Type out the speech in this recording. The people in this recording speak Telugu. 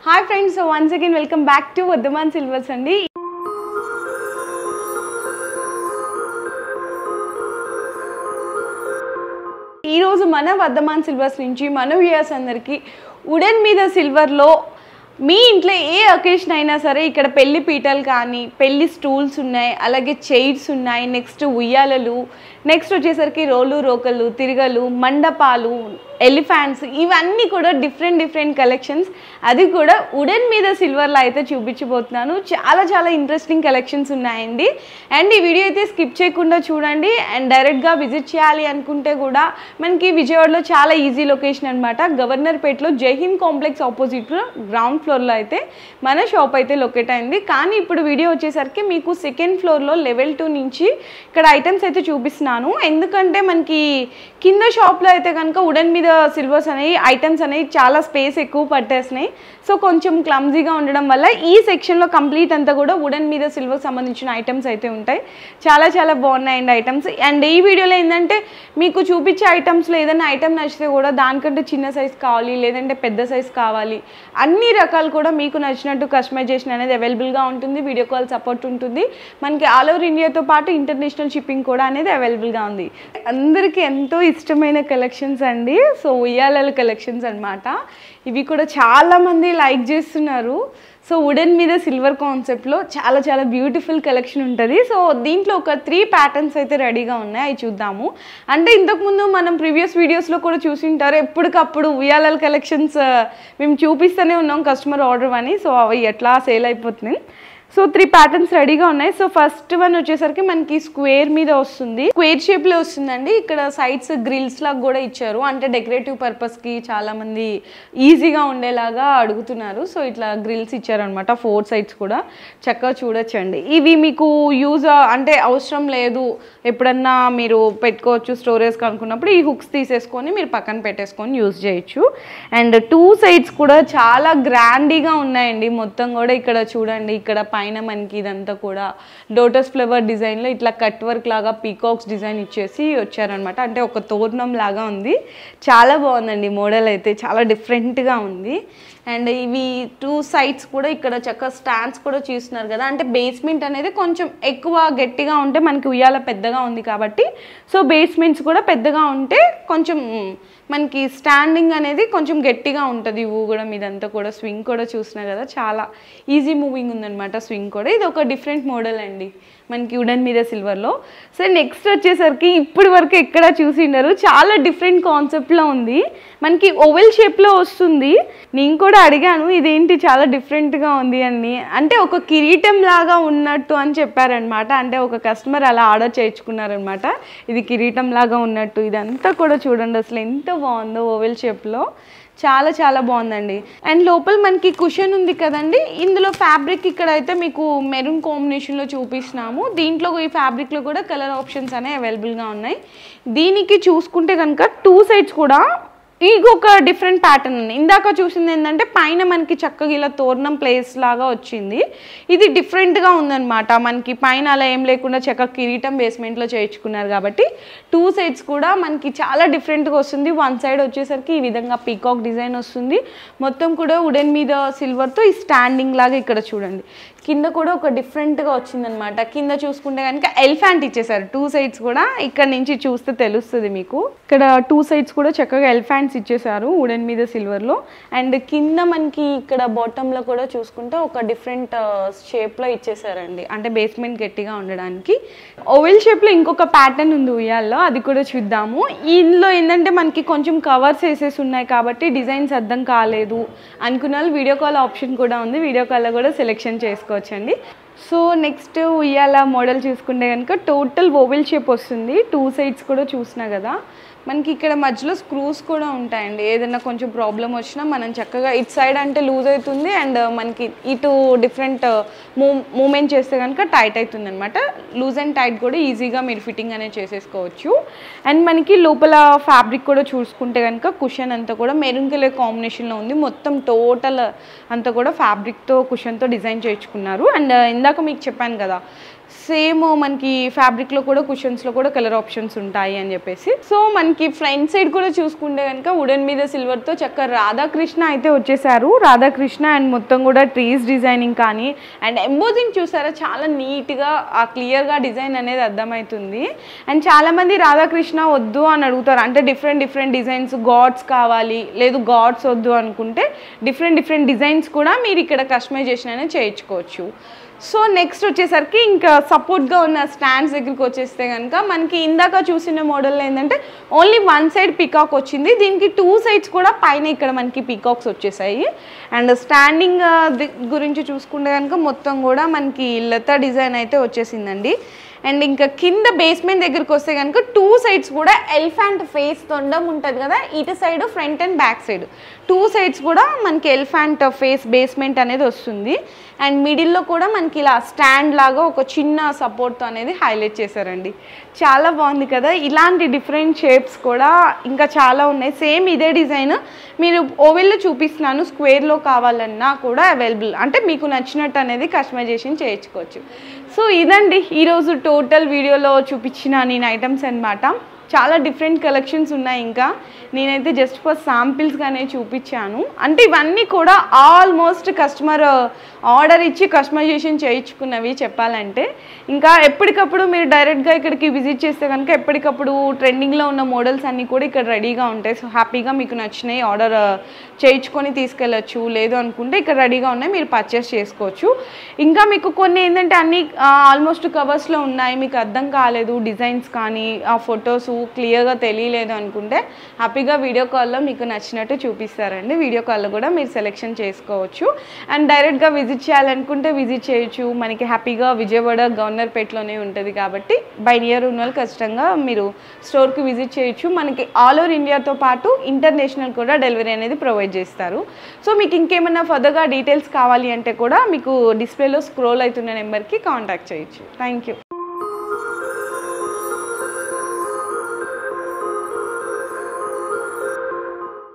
hi friends once again welcome back to Vaddaman silvers అండి ఈరోజు మన వర్ధమాన్ సిల్వర్స్ నుంచి మన వ్యూయర్స్ అందరికీ ఉడెన్ మీద సిల్వర్లో మీ ఇంట్లో ఏ అకేషన్ అయినా సరే ఇక్కడ పెళ్లి పీటలు కానీ పెళ్లి స్టూల్స్ ఉన్నాయి అలాగే చైర్స్ ఉన్నాయి నెక్స్ట్ ఉయ్యాలలు నెక్స్ట్ వచ్చేసరికి రోలు రోకలు తిరగలు మండపాలు ఎలిఫాంట్స్ ఇవన్నీ కూడా డిఫరెంట్ డిఫరెంట్ కలెక్షన్స్ అది కూడా ఉడెన్ మీద సిల్వర్లో అయితే చూపించబోతున్నాను చాలా చాలా ఇంట్రెస్టింగ్ కలెక్షన్స్ ఉన్నాయండి అండ్ ఈ వీడియో అయితే స్కిప్ చేయకుండా చూడండి అండ్ డైరెక్ట్గా విజిట్ చేయాలి అనుకుంటే కూడా మనకి విజయవాడలో చాలా ఈజీ లొకేషన్ అనమాట గవర్నర్పేటలో జైహింద్ కాంప్లెక్స్ ఆపోజిట్లో గ్రౌండ్ ఫ్లోర్లో అయితే మన షాప్ అయితే లొకేట్ అయింది కానీ ఇప్పుడు వీడియో వచ్చేసరికి మీకు సెకండ్ ఫ్లోర్లో లెవెల్ టూ నుంచి ఇక్కడ ఐటమ్స్ అయితే చూపిస్తున్నాను ఎందుకంటే మనకి కింద షాప్లో అయితే కనుక ఉడన్ మీద సిల్వర్స్ అనేవి ఐటమ్స్ అనేవి చాలా స్పేస్ ఎక్కువ పట్టేసినాయి సో కొంచెం క్లమ్జీగా ఉండడం వల్ల ఈ సెక్షన్లో కంప్లీట్ అంతా కూడా వుడెన్ మీద సిల్వర్ సంబంధించిన ఐటమ్స్ అయితే ఉంటాయి చాలా చాలా బాగున్నాయండి ఐటమ్స్ అండ్ ఈ వీడియోలో ఏంటంటే మీకు చూపించే ఐటమ్స్లో ఏదైనా ఐటమ్ నచ్చితే కూడా దానికంటే చిన్న సైజ్ కావాలి లేదంటే పెద్ద సైజ్ కావాలి అన్ని రకాలు కూడా మీకు నచ్చినట్టు కస్టమైజేషన్ అనేది అవైలబుల్గా ఉంటుంది వీడియో కాల్ సపోర్ట్ ఉంటుంది మనకి ఆల్ ఓవర్ ఇండియాతో పాటు ఇంటర్నేషనల్ షిప్పింగ్ కూడా అనేది అవైలబుల్గా ఉంది అందరికీ ఎంతో ఇష్టమైన కలెక్షన్స్ అండి సో ఉయ్యాలల కలెక్షన్స్ అన్నమాట ఇవి కూడా చాలా మంది లైక్ చేస్తున్నారు సో వుడెన్ మీద సిల్వర్ కాన్సెప్ట్లో చాలా చాలా బ్యూటిఫుల్ కలెక్షన్ ఉంటుంది సో దీంట్లో ఒక త్రీ ప్యాటర్న్స్ అయితే రెడీగా ఉన్నాయి అవి చూద్దాము అంటే ఇంతకుముందు మనం ప్రీవియస్ వీడియోస్లో కూడా చూసింటారు ఎప్పటికప్పుడు ఉయ్యాలల కలెక్షన్స్ మేము చూపిస్తూనే ఉన్నాం కస్టమర్ ఆర్డర్ అని సో అవి ఎట్లా సేల్ అయిపోతుంది సో త్రీ ప్యాటర్న్స్ రెడీగా ఉన్నాయి సో ఫస్ట్ వన్ వచ్చేసరికి మనకి స్క్వేర్ మీద వస్తుంది స్క్వేర్ షేప్ లో వస్తుందండి ఇక్కడ సైడ్స్ గ్రిల్స్ లాగా కూడా ఇచ్చారు అంటే డెకరేటివ్ పర్పస్ కి చాలా మంది ఈజీగా ఉండేలాగా అడుగుతున్నారు సో ఇట్లా గ్రిల్స్ ఇచ్చారనమాట ఫోర్ సైడ్స్ కూడా చక్కగా చూడొచ్చండి ఇవి మీకు యూజ్ అంటే అవసరం లేదు ఎప్పుడన్నా మీరు పెట్టుకోవచ్చు స్టోరేజ్ అనుకున్నప్పుడు ఈ హుక్స్ తీసేసుకొని మీరు పక్కన పెట్టేసుకొని యూజ్ చేయొచ్చు అండ్ టూ సైడ్స్ కూడా చాలా గ్రాండీగా ఉన్నాయండి మొత్తం కూడా ఇక్కడ చూడండి ఇక్కడ పైన మనకి ఇదంతా కూడా లోటస్ ఫ్లవర్ డిజైన్లో ఇట్లా కట్ వర్క్ లాగా పీకాక్స్ డిజైన్ ఇచ్చేసి వచ్చారనమాట అంటే ఒక తోరణం లాగా ఉంది చాలా బాగుందండి మోడల్ అయితే చాలా డిఫరెంట్గా ఉంది అండ్ ఇవి టూ సైడ్స్ కూడా ఇక్కడ చక్కగా స్టాండ్స్ కూడా చూస్తున్నారు కదా అంటే బేస్మెంట్ అనేది కొంచెం ఎక్కువ గట్టిగా ఉంటే మనకి ఉయ్యాల పెద్దగా ఉంది కాబట్టి సో బేస్మెంట్స్ కూడా పెద్దగా ఉంటే కొంచెం మనకి స్టాండింగ్ అనేది కొంచెం గట్టిగా ఉంటుంది ఊ కూడా మీదంతా కూడా స్వింగ్ కూడా చూసినా కదా చాలా ఈజీ మూవింగ్ ఉందన్నమాట స్వింగ్ కూడా ఇది ఒక డిఫరెంట్ మోడల్ అండి మనకి వుడెన్ మీద సిల్వర్లో సో నెక్స్ట్ వచ్చేసరికి ఇప్పటి వరకు ఎక్కడ చూసిండరు చాలా డిఫరెంట్ కాన్సెప్ట్లో ఉంది మనకి ఓవెల్ షేప్లో వస్తుంది నేను కూడా అడిగాను ఇదేంటి చాలా డిఫరెంట్గా ఉంది అని అంటే ఒక కిరీటం లాగా ఉన్నట్టు అని చెప్పారనమాట అంటే ఒక కస్టమర్ అలా ఆర్డర్ చేయించుకున్నారనమాట ఇది కిరీటం లాగా ఉన్నట్టు ఇదంతా కూడా చూడండి అసలు ఎంత బాగుందో ఓవెల్ షేప్లో చాలా చాలా బాగుందండి అండ్ లోపల మనకి కుషన్ ఉంది కదండి ఇందులో ఫ్యాబ్రిక్ ఇక్కడ అయితే మీకు మెరూన్ కాంబినేషన్లో చూపిస్తున్నాము దీంట్లో ఈ ఫ్యాబ్రిక్లో కూడా కలర్ ఆప్షన్స్ అనేవి అవైలబుల్గా ఉన్నాయి దీనికి చూసుకుంటే కనుక టూ సైడ్స్ కూడా ఇంకొక డిఫరెంట్ ప్యాటర్న్ ఉంది ఇందాక చూసింది ఏంటంటే పైన మనకి చక్కగా ఇలా తోరణం ప్లేస్ లాగా వచ్చింది ఇది డిఫరెంట్గా ఉందన్నమాట మనకి పైన అలా ఏం లేకుండా చక్కగా కిరీటం బేస్మెంట్లో చేయించుకున్నారు కాబట్టి టూ సైడ్స్ కూడా మనకి చాలా డిఫరెంట్గా వస్తుంది వన్ సైడ్ వచ్చేసరికి ఈ విధంగా పీకాక్ డిజైన్ వస్తుంది మొత్తం కూడా వుడెన్ మీద సిల్వర్తో ఈ స్టాండింగ్ లాగా ఇక్కడ చూడండి కింద కూడా ఒక డిఫరెంట్గా వచ్చిందనమాట కింద చూసుకుంటే కనుక ఎలిఫాంట్ ఇచ్చేసారు టూ సైడ్స్ కూడా ఇక్కడ నుంచి చూస్తే తెలుస్తుంది మీకు ఇక్కడ టూ సైడ్స్ కూడా చక్కగా ఎలిఫాంట్స్ ఇచ్చేసారు వుడెన్ మీద సిల్వర్లో అండ్ కింద మనకి ఇక్కడ బాటంలో కూడా చూసుకుంటే ఒక డిఫరెంట్ షేప్లో ఇచ్చేసారండి అంటే బేస్మెంట్ గట్టిగా ఉండడానికి ఓవెల్ షేప్లో ఇంకొక ప్యాటర్న్ ఉంది ఉయ్యాల్లో అది కూడా చూద్దాము ఇందులో ఏంటంటే మనకి కొంచెం కవర్స్ వేసేసి ఉన్నాయి కాబట్టి డిజైన్స్ అర్థం కాలేదు అనుకున్న వాళ్ళు వీడియో కాల్ ఆప్షన్ కూడా ఉంది వీడియో కాల్లో కూడా సెలెక్షన్ చేసుకోవచ్చండి సో నెక్స్ట్ ఉయ్యాల మోడల్ చూసుకుంటే కనుక టోటల్ ఓవెల్ షేప్ వస్తుంది టూ సైడ్స్ కూడా చూసినా కదా మనకి ఇక్కడ మధ్యలో స్క్రూస్ కూడా ఉంటాయండి ఏదైనా కొంచెం ప్రాబ్లం వచ్చినా మనం చక్కగా ఇటు సైడ్ అంటే లూజ్ అవుతుంది అండ్ మనకి ఇటు డిఫరెంట్ మూవ్ మూమెంట్ చేస్తే కనుక టైట్ అవుతుంది అనమాట లూజ్ అండ్ టైట్ కూడా ఈజీగా మీరు ఫిట్టింగ్ అనేది చేసేసుకోవచ్చు అండ్ మనకి లోపల ఫ్యాబ్రిక్ కూడా చూసుకుంటే కనుక కుషన్ అంతా కూడా మెరూన్ కలర్ కాంబినేషన్లో ఉంది మొత్తం టోటల్ అంతా కూడా ఫ్యాబ్రిక్తో కుషన్తో డిజైన్ చేయించుకున్నారు అండ్ ఇందాక మీకు చెప్పాను కదా సేమ్ మనకి ఫ్యాబ్రిక్లో కూడా కుషన్స్లో కూడా కలర్ ఆప్షన్స్ ఉంటాయి అని చెప్పేసి సో మనకి ఫ్రంట్ సైడ్ కూడా చూసుకుంటే కనుక వుడెన్ మీద సిల్వర్తో చక్కగా రాధాకృష్ణ అయితే వచ్చేసారు రాధాకృష్ణ అండ్ మొత్తం కూడా ట్రీస్ డిజైనింగ్ కానీ అండ్ ఎంబోజింగ్ చూసారా చాలా నీట్గా ఆ క్లియర్గా డిజైన్ అనేది అర్థమవుతుంది అండ్ చాలామంది రాధాకృష్ణ వద్దు అని అడుగుతారు అంటే డిఫరెంట్ డిఫరెంట్ డిజైన్స్ గాడ్స్ కావాలి లేదు గాడ్స్ వద్దు అనుకుంటే డిఫరెంట్ డిఫరెంట్ డిజైన్స్ కూడా మీరు ఇక్కడ కస్టమైజేషన్ అనేది చేయించుకోవచ్చు సో నెక్స్ట్ వచ్చేసరికి ఇంకా సపోర్ట్గా ఉన్న స్టాండ్స్ దగ్గరికి వచ్చేస్తే కనుక మనకి ఇందాక చూసిన మోడల్ ఏంటంటే ఓన్లీ వన్ సైడ్ పికాక్ వచ్చింది దీనికి టూ సైడ్స్ కూడా పైన ఇక్కడ మనకి పీకాక్స్ వచ్చేసాయి అండ్ స్టాండింగ్ గురించి చూసుకుంటే కనుక మొత్తం కూడా మనకి లత డిజైన్ అయితే వచ్చేసిందండి అండ్ ఇంకా కింద బేస్మెంట్ దగ్గరికి వస్తే కనుక టూ సైడ్స్ కూడా ఎలిఫెంట్ ఫేస్ తొండం ఉంటుంది కదా ఇటు side front and back side two sides కూడా మనకి ఎలిఫెంట్ ఫేస్ బేస్మెంట్ అనేది వస్తుంది అండ్ మిడిల్లో కూడా మనకి ఇలా స్టాండ్ లాగా ఒక చిన్న సపోర్ట్తో అనేది హైలైట్ చేశారండి చాలా బాగుంది కదా ఇలాంటి డిఫరెంట్ షేప్స్ కూడా ఇంకా చాలా ఉన్నాయి సేమ్ ఇదే డిజైన్ మీరు ఓవెల్లో చూపిస్తున్నాను స్క్వేర్లో కావాలన్నా కూడా అవైలబుల్ అంటే మీకు నచ్చినట్టు అనేది కస్టమైజేషన్ చేయించుకోవచ్చు సో ఇదండి ఈరోజు టోటల్ వీడియోలో చూపించిన నేను ఐటమ్స్ అన్నమాట చాలా డిఫరెంట్ కలెక్షన్స్ ఉన్నాయి ఇంకా నేనైతే జస్ట్ ఫర్ శాంపిల్స్గానే చూపించాను అంటే ఇవన్నీ కూడా ఆల్మోస్ట్ కస్టమర్ ఆర్డర్ ఇచ్చి కస్టమైజేషన్ చేయించుకున్నవి చెప్పాలంటే ఇంకా ఎప్పటికప్పుడు మీరు డైరెక్ట్గా ఇక్కడికి విజిట్ చేస్తే కనుక ఎప్పటికప్పుడు ట్రెండింగ్లో ఉన్న మోడల్స్ అన్నీ కూడా ఇక్కడ రెడీగా ఉంటాయి సో హ్యాపీగా మీకు నచ్చినాయి ఆర్డర్ చేయించుకొని తీసుకెళ్ళచ్చు లేదు అనుకుంటే ఇక్కడ రెడీగా ఉన్నాయి మీరు పర్చేస్ చేసుకోవచ్చు ఇంకా మీకు కొన్ని ఏంటంటే అన్ని ఆల్మోస్ట్ కవర్స్లో ఉన్నాయి మీకు అర్థం కాలేదు డిజైన్స్ కానీ ఆ ఫొటోస్ క్లియర్గా తెలియలేదు అనుకుంటే హ్యాపీగా వీడియో కాల్లో మీకు నచ్చినట్టు చూపిస్తారండి వీడియో కాల్లో కూడా మీరు సెలెక్షన్ చేసుకోవచ్చు అండ్ డైరెక్ట్గా విజిట్ చేయాలనుకుంటే విజిట్ చేయొచ్చు మనకి హ్యాపీగా విజయవాడ గవర్నర్పేటలోనే ఉంటుంది కాబట్టి బై నియర్ ఉన్న వాళ్ళు ఖచ్చితంగా మీరు స్టోర్కి విజిట్ చేయొచ్చు మనకి ఆల్ ఓవర్ ఇండియాతో పాటు ఇంటర్నేషనల్ కూడా డెలివరీ అనేది ప్రొవైడ్ చేస్తారు సో మీకు ఇంకేమైనా ఫర్దర్గా డీటెయిల్స్ కావాలి అంటే కూడా మీకు డిస్ప్లేలో స్క్రోల్ అవుతున్న నెంబర్కి కాంటాక్ట్ చేయొచ్చు థ్యాంక్ యూ